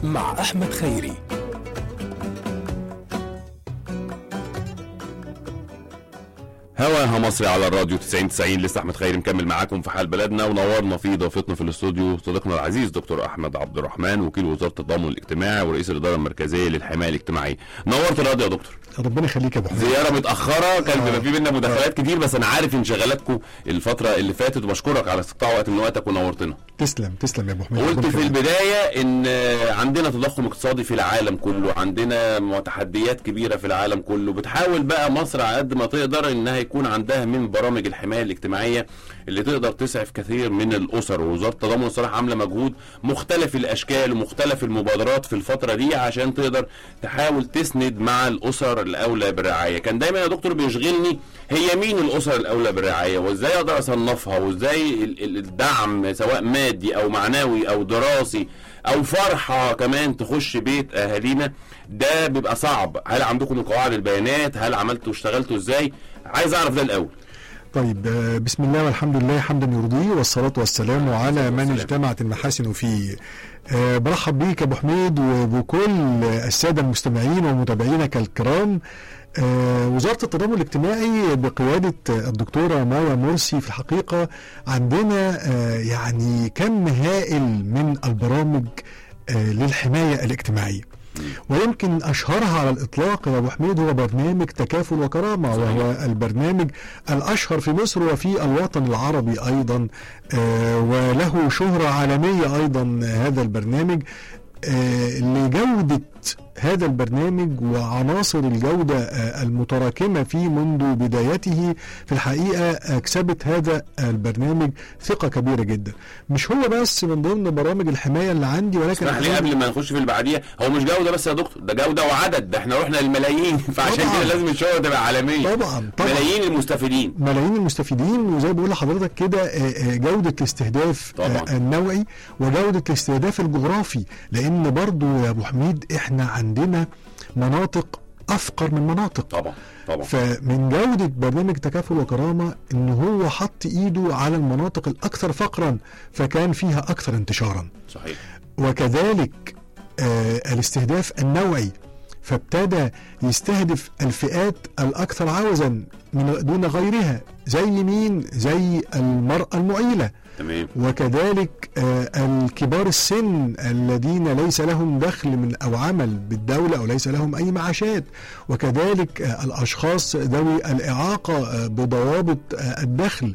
مع أحمد خيري هواها مصري على الراديو 90 90 لسه احمد خيري مكمل معاكم في حال بلدنا ونورنا في ضيفتنا في الاستوديو صديقنا العزيز دكتور احمد عبد الرحمن وكيل وزاره التضامن الاجتماعي ورئيس الاداره المركزيه للحمايه الاجتماعيه نورت الراديو يا دكتور ربنا يخليك يا ابو حميد زياره متاخره كان آه. بيبقى في بينا مداخلات كتير بس انا عارف انشغالاتكم الفتره اللي فاتت وبشكرك على استقطاع وقت من وقتك ونورتنا تسلم تسلم يا ابو حميد قلت ربنا في يخليك. البداية ان عندنا تضخم اقتصادي في العالم كله عندنا تحديات كبيرة في العالم كله بتحاول بقى مصر على قد ما تقدر انها يكون عندها من برامج الحماية الاجتماعية اللي تقدر تسعف كثير من الاسر ووزارة التضامن الصراحة عاملة مجهود مختلف الاشكال ومختلف المبادرات في الفترة دي عشان تقدر تحاول تسند مع الاسر الاولى بالرعاية كان دايما يا دكتور بيشغلني هي مين الاسر الاولى بالرعاية وازاي اقدر اصنفها وازاي ال- ال- الدعم سواء مادي او معنوي او دراسي او فرحه كمان تخش بيت اهالينا ده بيبقى صعب هل عندكم قواعد البيانات هل عملتوا اشتغلتوا ازاي عايز اعرف ده الاول طيب آه، بسم الله والحمد لله حمدا يرضيه والصلاة والسلام على من والسلام. اجتمعت المحاسن فيه آه، برحب بيك يا ابو حميد وبكل السادة المستمعين ومتابعينك الكرام آه، وزارة التضامن الاجتماعي بقيادة الدكتورة مايا مرسي في الحقيقة عندنا آه، يعني كم هائل من البرامج آه، للحماية الاجتماعية ويمكن اشهرها على الاطلاق يا ابو حميد هو برنامج تكافل وكرامه صحيح. وهو البرنامج الاشهر في مصر وفي الوطن العربي ايضا آه، وله شهره عالميه ايضا هذا البرنامج آه، لجوده هذا البرنامج وعناصر الجوده آه، المتراكمه فيه منذ بدايته في الحقيقه اكسبت هذا البرنامج ثقه كبيره جدا مش هو بس من ضمن برامج الحمايه اللي عندي ولكن اسمح لي قبل ما نخش في اللي بعديها هو مش جوده بس يا دكتور ده جوده وعدد ده احنا رحنا للملايين فعشان طبعاً. كده لازم الشغل تبقى عالميه طبعا طبعا ملايين المستفيدين ملايين المستفيدين وزي ما بقول لحضرتك كده آه، آه، جودة الاستهداف طبعاً. آه، النوعي وجودة الاستهداف الجغرافي لأن برضو يا أبو حميد إحنا عندنا مناطق أفقر من مناطق طبعا طبعا فمن جودة برنامج تكافل وكرامة إن هو حط إيده على المناطق الأكثر فقرا فكان فيها أكثر انتشارا صحيح وكذلك آه الاستهداف النوعي فابتدى يستهدف الفئات الأكثر عوزا من دون غيرها زي مين؟ زي المرأة المعيلة تمام وكذلك آه الكبار السن الذين ليس لهم دخل من أو عمل بالدولة أو ليس لهم أي معاشات وكذلك آه الأشخاص ذوي الإعاقة آه بضوابط آه الدخل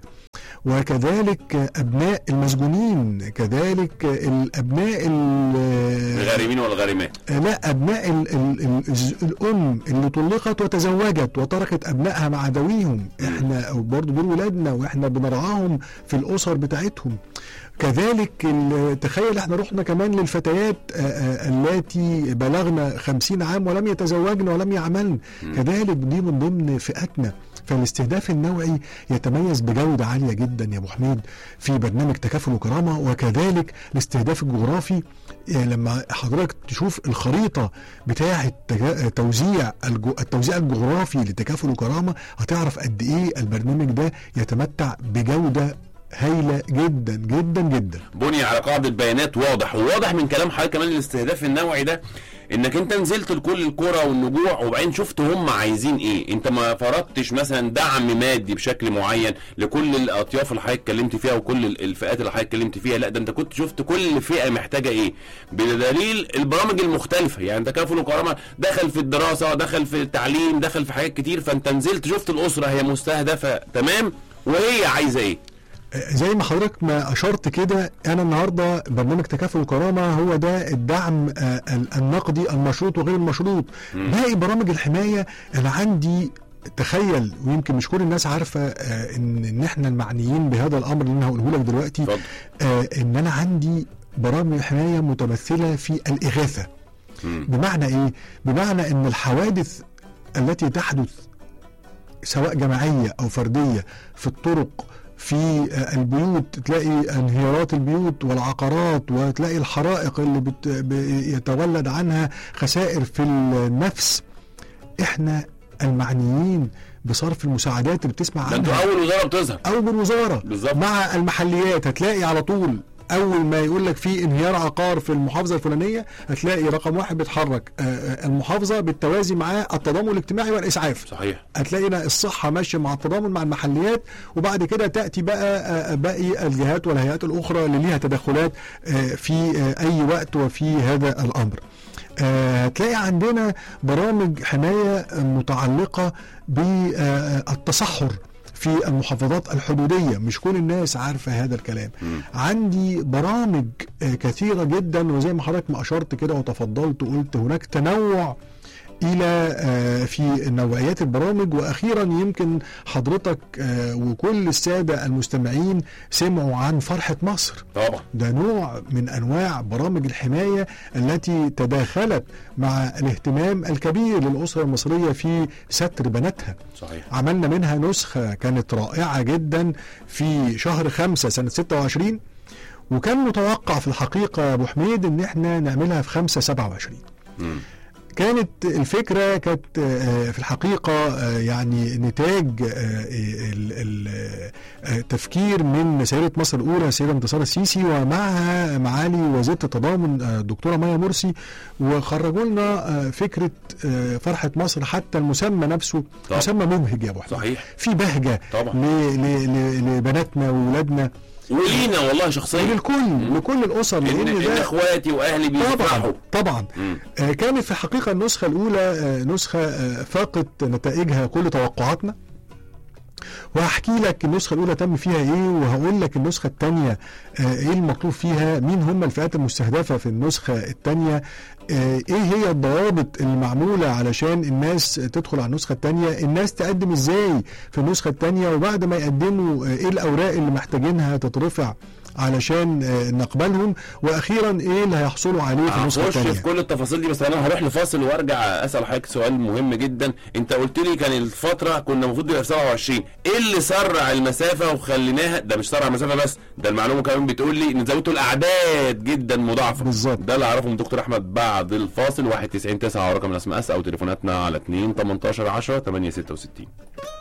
وكذلك آه أبناء المسجونين كذلك آه الأبناء ال- الغارمين والغارمات لا ابناء ال ال ال الز- الام اللي طلقت وتزوجت وتركت ابنائها مع ذويهم احنا برضه دول ولادنا واحنا بنرعاهم في الاسر بتاعتهم كذلك ال- تخيل احنا رحنا كمان للفتيات آه، آه، اللاتي بلغن خمسين عام ولم يتزوجن ولم يعملن كذلك دي من ضمن فئاتنا فالاستهداف النوعي يتميز بجودة عالية جدا يا ابو حميد في برنامج تكافل وكرامة وكذلك الاستهداف الجغرافي آه، لما حضرتك تشوف الخريطة بتاعة تجا- توزيع الجو- التوزيع الجغرافي لتكافل وكرامة هتعرف قد ايه البرنامج ده يتمتع بجودة هايلة جدا جدا جدا بني على قاعدة بيانات واضح وواضح من كلام حضرتك كمان الاستهداف النوعي ده انك انت نزلت لكل القرى والنجوع وبعدين شفت هم عايزين ايه انت ما فرضتش مثلا دعم مادي بشكل معين لكل الاطياف اللي حضرتك اتكلمت فيها وكل ال- الفئات اللي حضرتك اتكلمت فيها لا ده انت كنت شفت كل فئه محتاجه ايه بدليل البرامج المختلفه يعني تكافل وكرامه دخل في الدراسه دخل في التعليم دخل في حاجات كتير فانت نزلت شفت الاسره هي مستهدفه تمام وهي عايزه ايه زي ما حضرتك ما اشرت كده انا النهارده برنامج تكافل وكرامه هو ده الدعم آه، ال- النقدي المشروط وغير المشروط باقي برامج الحمايه انا عندي تخيل ويمكن مش كل الناس عارفه آه، ان ان احنا المعنيين بهذا الامر اللي انا هقوله لك دلوقتي اتفضل آه، ان انا عندي برامج حمايه متمثله في الاغاثه مم. بمعنى ايه بمعنى ان الحوادث التي تحدث سواء جماعيه او فرديه في الطرق في آه، البيوت تلاقي انهيارات البيوت والعقارات وتلاقي الحرائق اللي بت... بيتولد عنها خسائر في النفس احنا المعنيين بصرف المساعدات اللي بتسمع ده انتوا عنها اول وزاره بتظهر او بالوزاره بالظبط. مع المحليات هتلاقي على طول اول ما يقول لك في انهيار عقار في المحافظه الفلانيه هتلاقي رقم واحد بيتحرك آه، آه، المحافظه بالتوازي معاه التضامن الاجتماعي والاسعاف صحيح هتلاقينا الصحة ماشية مع التضامن مع المحليات وبعد كده تأتي بقى آه، باقي الجهات والهيئات الأخرى اللي ليها تدخلات آه، في آه، أي وقت وفي هذا الأمر آه، هتلاقي عندنا برامج حماية آه، متعلقة بالتصحر في المحافظات الحدودية مش كل الناس عارفة هذا الكلام مم. عندي برامج آه، كثيرة جدا وزي ما حضرتك ما أشرت كده وتفضلت وقلت هناك تنوع الى آه، في نوعيات البرامج واخيرا يمكن حضرتك آه، وكل الساده المستمعين سمعوا عن فرحه مصر طبعا ده نوع من انواع برامج الحمايه التي تداخلت مع الاهتمام الكبير للاسره المصريه في ستر بناتها صحيح عملنا منها نسخه كانت رائعه جدا في شهر خمسة سنه 26 وكان متوقع في الحقيقه يا ابو حميد ان احنا نعملها في 5 27 مم. كانت الفكرة كانت آه، في الحقيقة آه، يعني نتاج آه، ال- ال- آه، تفكير من سيدة مصر الأولى السيدة انتصار السيسي ومعها معالي وزيرة التضامن آه، الدكتورة مايا مرسي وخرجوا لنا آه، فكرة آه، فرحة مصر حتى المسمى نفسه طبعا. مسمى مبهج يا أبو حميد صحيح في بهجة طبعا. ل- ل- ل- لبناتنا وولادنا ولينا والله شخصيا وللكل لكل الأسر ان لأن إن ده اخواتي واهلي بيفرحوا طبعا طبعا مم. آه، كانت في الحقيقة النسخة الأولى آه، نسخة آه، فاقت نتائجها كل توقعاتنا وهحكي لك النسخة الأولى تم فيها إيه وهقول لك النسخة الثانية إيه المطلوب فيها مين هم الفئات المستهدفة في النسخة الثانية إيه هي الضوابط المعمولة علشان الناس تدخل على النسخة الثانية الناس تقدم إزاي في النسخة الثانية وبعد ما يقدموا آه، إيه الأوراق اللي محتاجينها تترفع علشان آه، نقبلهم واخيرا ايه اللي هيحصلوا عليه في النسخه هخش الثانيه في كل التفاصيل دي بس انا هروح لفاصل وارجع اسال حضرتك سؤال مهم جدا انت قلت لي كان الفتره كنا المفروض نبقى في 27 ايه اللي سرع المسافه وخليناها ده مش سرع المسافه بس ده المعلومه كمان بتقول لي ان زودتوا الاعداد جدا مضاعفه بالظبط. ده اللي اعرفه من دكتور احمد بعد الفاصل 199 9 رقم الاس ام اس او تليفوناتنا على 2 18 10 8 66